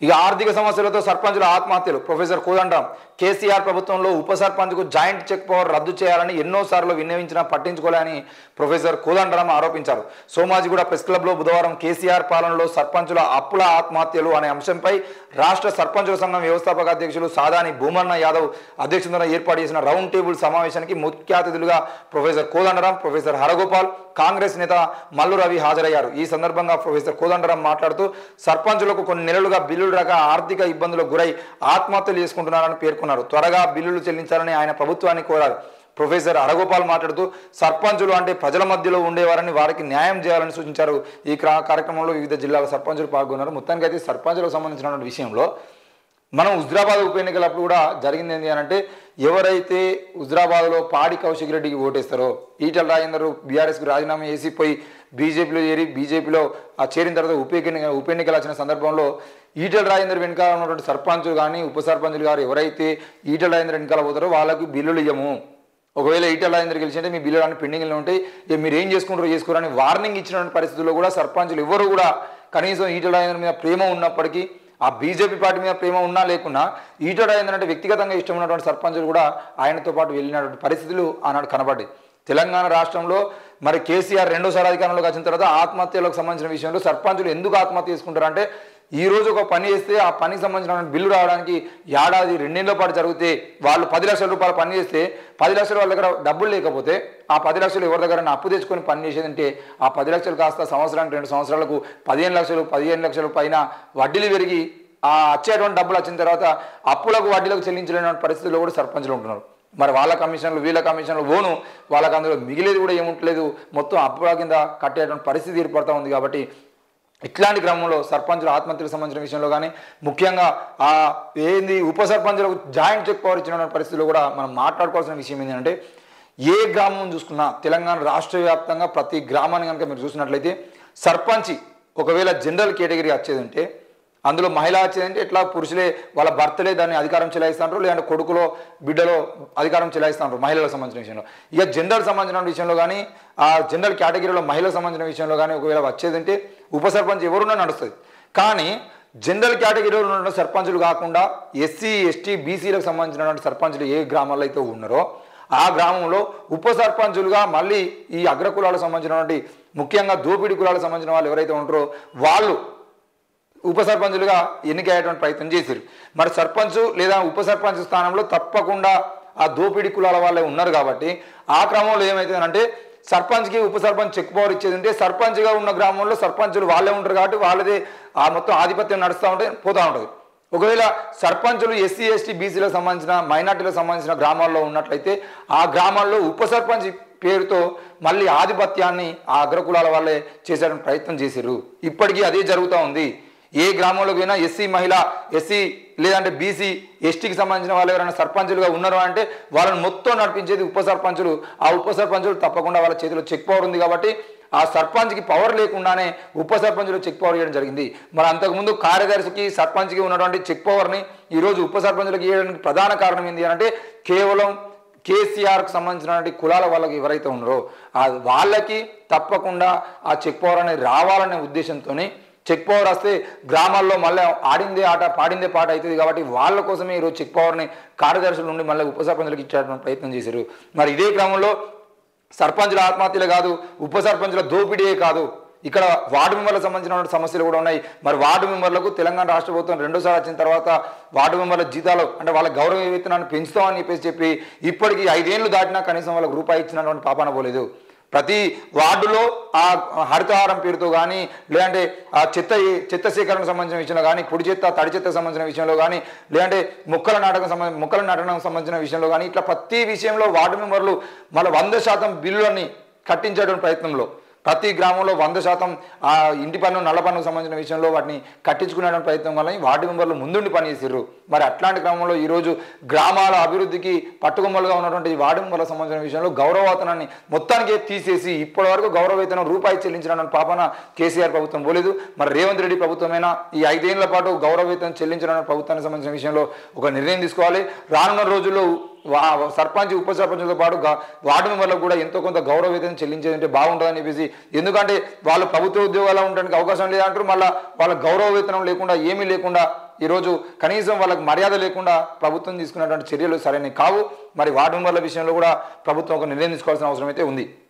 ఇక ఆర్థిక సమస్యలతో సర్పంచుల ఆత్మహత్యలు ప్రొఫెసర్ కోదండం కేసీఆర్ ప్రభుత్వంలో ఉప సర్పంచ్కు జాయింట్ చెక్ పవర్ రద్దు చేయాలని ఎన్నోసార్లు విన్నవించినా పట్టించుకోలేని ప్రొఫెసర్ కోదండరాం ఆరోపించారు సోమాజిగూడ ప్రెస్ క్లబ్లో బుధవారం కేసీఆర్ పాలనలో సర్పంచుల అప్పుల ఆత్మహత్యలు అనే అంశంపై రాష్ట్ర సర్పంచుల సంఘం వ్యవస్థాపక అధ్యక్షులు సాదాని భూమన్న యాదవ్ అధ్యక్షతన ఏర్పాటు చేసిన రౌండ్ టేబుల్ సమావేశానికి ముఖ్య అతిథులుగా ప్రొఫెసర్ కోదండరాం ప్రొఫెసర్ హరగోపాల్ కాంగ్రెస్ నేత మల్లు రవి హాజరయ్యారు ఈ సందర్భంగా ప్రొఫెసర్ కోదండరాం మాట్లాడుతూ సర్పంచులకు కొన్ని నెలలుగా బిల్లులు రాక ఆర్థిక ఇబ్బందులకు గురై ఆత్మహత్యలు చేసుకుంటున్నారని పేర్కొన్నారు త్వరగా బిల్లులు చెల్లించాలని ఆయన ప్రభుత్వాన్ని కోరారు ప్రొఫెసర్ అరగోపాల్ మాట్లాడుతూ సర్పంచులు అంటే ప్రజల మధ్యలో ఉండేవారని వారికి న్యాయం చేయాలని సూచించారు ఈ క్రా- కార్యక్రమంలో వివిధ జిల్లాల సర్పంచులు పాల్గొన్నారు మొత్తానికి అయితే సర్పంచులకు సంబంధించిన విషయంలో మనం హుజరాబాద్ ఉప ఎన్నికలప్పుడు కూడా జరిగింది ఏంటి అని అంటే ఎవరైతే హుజరాబాద్లో పాడి కౌశిక్ రెడ్డికి ఓటేస్తారో ఈటల రాజేందర్ బీఆర్ఎస్కి రాజీనామా చేసి పోయి బీజేపీలో చేరి బీజేపీలో ఆ చేరిన తర్వాత ఉప ఎన్నిక ఉప ఎన్నికలు వచ్చిన సందర్భంలో ఈటల రాజేందర్ వెనకాల ఉన్నటువంటి సర్పంచులు కానీ ఉప సర్పంచులు గారు ఎవరైతే ఈటల రాజేందర్ వెనకాల పోతారో వాళ్ళకి బిల్లులు ఇయ్యము ఒకవేళ ఈటల రాజేందర్ గెలిచింటే మీ బిల్లులు అన్ని పెండింగ్లో ఉంటాయి ఇక మీరు ఏం చేసుకుంటారో చేసుకోరని వార్నింగ్ ఇచ్చినటువంటి పరిస్థితుల్లో కూడా సర్పంచులు ఎవరు కూడా కనీసం ఈటల రాజేందర్ మీద ప్రేమ ఉన్నప్పటికీ ఆ బీజేపీ పార్టీ మీద ప్రేమ ఉన్నా లేకున్నా ఈటల రాజేందర్ అంటే వ్యక్తిగతంగా ఇష్టం ఉన్నటువంటి సర్పంచులు కూడా ఆయనతో పాటు వెళ్ళినటువంటి పరిస్థితులు ఆనాడు కనబడ్డాయి తెలంగాణ రాష్ట్రంలో మరి కేసీఆర్ రెండోసారి అధికారంలోకి వచ్చిన తర్వాత ఆత్మహత్యలకు సంబంధించిన విషయంలో సర్పంచులు ఎందుకు ఆత్మహత్య చేసుకుంటారంటే ఈ రోజు ఒక పని చేస్తే ఆ పనికి సంబంధించిన బిల్లు రావడానికి ఏడాది రెండేళ్ల పాటు జరిగితే వాళ్ళు పది లక్షల రూపాయలు పని చేస్తే పది లక్షలు వాళ్ళ దగ్గర డబ్బులు లేకపోతే ఆ పది లక్షలు ఎవరి దగ్గర అప్పు తెచ్చుకొని పని చేసేదంటే ఆ పది లక్షలు కాస్త సంవత్సరానికి రెండు సంవత్సరాలకు పదిహేను లక్షలు పదిహేను లక్షల పైన వడ్డీలు పెరిగి ఆ వచ్చేటువంటి డబ్బులు వచ్చిన తర్వాత అప్పులకు వడ్డీలకు చెల్లించలేని పరిస్థితుల్లో కూడా సర్పంచులు ఉంటున్నారు మరి వాళ్ళ కమిషన్లు వీళ్ళ కమిషన్లు ఓను వాళ్ళకి అందులో మిగిలేది కూడా ఏముంటలేదు మొత్తం అప్పుల కింద కట్టేటువంటి పరిస్థితి ఏర్పడతా ఉంది కాబట్టి ఇట్లాంటి క్రమంలో సర్పంచుల ఆత్మహత్యలకు సంబంధించిన విషయంలో కానీ ముఖ్యంగా ఆ ఏంది ఉప సర్పంచులకు జాయింట్ చెక్ పవర్ ఇచ్చిన పరిస్థితుల్లో కూడా మనం మాట్లాడుకోవాల్సిన విషయం ఏంటంటే ఏ గ్రామం చూసుకున్నా తెలంగాణ రాష్ట్ర వ్యాప్తంగా ప్రతి గ్రామాన్ని కనుక మీరు చూసినట్లయితే సర్పంచి ఒకవేళ జనరల్ కేటగిరీ వచ్చేది ఉంటే అందులో మహిళ వచ్చేదంటే ఎట్లా పురుషులే వాళ్ళ భర్తలే దాన్ని అధికారం చెలాయిస్తారు లేదంటే కొడుకులో బిడ్డలో అధికారం చెలాయిస్తారు మహిళలకు సంబంధించిన విషయంలో ఇక జెండర్ సంబంధించిన విషయంలో కానీ ఆ జనరల్ కేటగిరీలో మహిళలకు సంబంధించిన విషయంలో కానీ ఒకవేళ వచ్చేదంటే ఉప సర్పంచ్ ఎవరున్నా నడుస్తుంది కానీ జనరల్ కేటగిరీలో ఉన్న సర్పంచులు కాకుండా ఎస్సీ ఎస్టీ బీసీలకు సంబంధించినటువంటి సర్పంచులు ఏ గ్రామాల్లో అయితే ఉన్నారో ఆ గ్రామంలో ఉప సర్పంచులుగా మళ్ళీ ఈ అగ్ర కులాలకు సంబంధించినటువంటి ముఖ్యంగా దోపిడీ కులాలకు సంబంధించిన వాళ్ళు ఎవరైతే ఉంటారో వాళ్ళు ఉప సర్పంచులుగా ఎన్నికయ్యేటువంటి ప్రయత్నం చేశారు మరి సర్పంచ్ లేదా ఉప సర్పంచ్ స్థానంలో తప్పకుండా ఆ దోపిడీ కులాల వాళ్ళే ఉన్నారు కాబట్టి ఆ క్రమంలో ఏమవుతుందంటే సర్పంచ్కి ఉప సర్పంచ్ చెక్ పవర్ ఇచ్చేది ఉంటే సర్పంచ్గా ఉన్న గ్రామంలో సర్పంచులు వాళ్ళే ఉంటారు కాబట్టి వాళ్ళదే ఆ మొత్తం ఆధిపత్యం నడుస్తూ ఉంటే పోతూ ఉంటుంది ఒకవేళ సర్పంచులు ఎస్సీ ఎస్టీ బీసీలకు సంబంధించిన మైనార్టీలకు సంబంధించిన గ్రామాల్లో ఉన్నట్లయితే ఆ గ్రామాల్లో ఉప సర్పంచ్ పేరుతో మళ్ళీ ఆధిపత్యాన్ని ఆ అగ్రకులాల వాళ్ళే చేసేటువంటి ప్రయత్నం చేశారు ఇప్పటికీ అదే జరుగుతూ ఉంది ఏ గ్రామంలోకి పోయినా ఎస్సీ మహిళ ఎస్సీ లేదంటే బీసీ ఎస్టీకి సంబంధించిన వాళ్ళు ఎవరైనా సర్పంచులుగా ఉన్నారు అంటే వాళ్ళని మొత్తం నడిపించేది ఉప సర్పంచులు ఆ ఉప సర్పంచులు తప్పకుండా వాళ్ళ చేతిలో చెక్ పవర్ ఉంది కాబట్టి ఆ సర్పంచ్కి పవర్ లేకుండానే ఉప సర్పంచులు చెక్ పవర్ ఇవ్వడం జరిగింది మరి అంతకుముందు కార్యదర్శికి సర్పంచ్కి ఉన్నటువంటి చెక్ పవర్ని ఈరోజు ఉప సర్పంచులకు ఇవ్వడానికి ప్రధాన కారణం ఏంటి అంటే కేవలం కేసీఆర్కి సంబంధించినటువంటి కులాల వాళ్ళకి ఎవరైతే ఉన్నారో ఆ వాళ్ళకి తప్పకుండా ఆ చెక్ పవర్ అనేది రావాలనే ఉద్దేశంతోనే చెక్ పవర్ వస్తే గ్రామాల్లో మళ్ళీ ఆడిందే ఆట పాడిందే పాట అవుతుంది కాబట్టి వాళ్ళ కోసమే ఈరోజు చెక్ పవర్ని కార్యదర్శుల నుండి మళ్ళీ ఉప సర్పంచులకు ఇచ్చేటువంటి ప్రయత్నం చేశారు మరి ఇదే క్రమంలో సర్పంచుల ఆత్మహత్యలే కాదు ఉప సర్పంచుల దోపిడీయే కాదు ఇక్కడ వార్డు మెంబర్లకు సంబంధించిన సమస్యలు కూడా ఉన్నాయి మరి వార్డు మెంబర్లకు తెలంగాణ రాష్ట్ర ప్రభుత్వం రెండోసారి వచ్చిన తర్వాత వార్డు మెంబర్ల జీతాలు అంటే వాళ్ళ గౌరవ వేతనాన్ని పెంచుతామని చెప్పేసి చెప్పి ఇప్పటికీ ఐదేళ్లు దాటినా కనీసం వాళ్ళకి రూపాయి ఇచ్చినటువంటి పాపాన పోలేదు ప్రతి వార్డులో ఆ హరితహారం పేరుతో కానీ లేదంటే ఆ చెత్త చెత్త సేకరణకు సంబంధించిన విషయంలో కానీ పొడి చెత్త తడి చెత్తకు సంబంధించిన విషయంలో కానీ లేదంటే మొక్కల నాటకం సంబంధించి మొక్కల నాటకం సంబంధించిన విషయంలో కానీ ఇట్లా ప్రతి విషయంలో వార్డు మెంబర్లు మళ్ళీ వంద శాతం బిల్లులని కట్టించేటువంటి ప్రయత్నంలో ప్రతి గ్రామంలో వంద శాతం ఆ ఇంటి పన్ను నల్ల పన్నుకు సంబంధించిన విషయంలో వాటిని కట్టించుకునే ప్రయత్నం వల్ల ఈ వార్డు మెంబర్లు ముందుండి పనిచేసారు మరి అట్లాంటి క్రమంలో ఈరోజు గ్రామాల అభివృద్ధికి పట్టుకొమ్మలుగా ఉన్నటువంటి ఈ వార్డు మెంబర్లకు సంబంధించిన విషయంలో గౌరవవేతనాన్ని మొత్తానికి తీసేసి ఇప్పటి వరకు గౌరవవేతనం రూపాయి చెల్లించడానికి పాపన కేసీఆర్ ప్రభుత్వం పోలేదు మరి రేవంత్ రెడ్డి ప్రభుత్వమైనా ఈ ఐదేళ్ల పాటు గౌరవవేతనం చెల్లించడానికి ప్రభుత్వానికి సంబంధించిన విషయంలో ఒక నిర్ణయం తీసుకోవాలి రానున్న రోజుల్లో వా సర్పంచ్ ఉప సర్పంచ్తో పాటు గా- వార్డు మెంబర్లకు కూడా ఎంతో కొంత గౌరవ వేతనం చెల్లించేదంటే బాగుంటుందని చెప్పేసి ఎందుకంటే వాళ్ళు ప్రభుత్వ ఉద్యోగాలు ఉండడానికి అవకాశం లేదంటారు మళ్ళీ వాళ్ళ గౌరవ వేతనం లేకుండా ఏమీ లేకుండా ఈరోజు కనీసం వాళ్ళకి మర్యాద లేకుండా ప్రభుత్వం తీసుకున్నటువంటి చర్యలు సరైనవి కావు మరి వార్డు మెంబర్ల విషయంలో కూడా ప్రభుత్వం ఒక నిర్ణయం తీసుకోవాల్సిన అవసరం అయితే ఉంది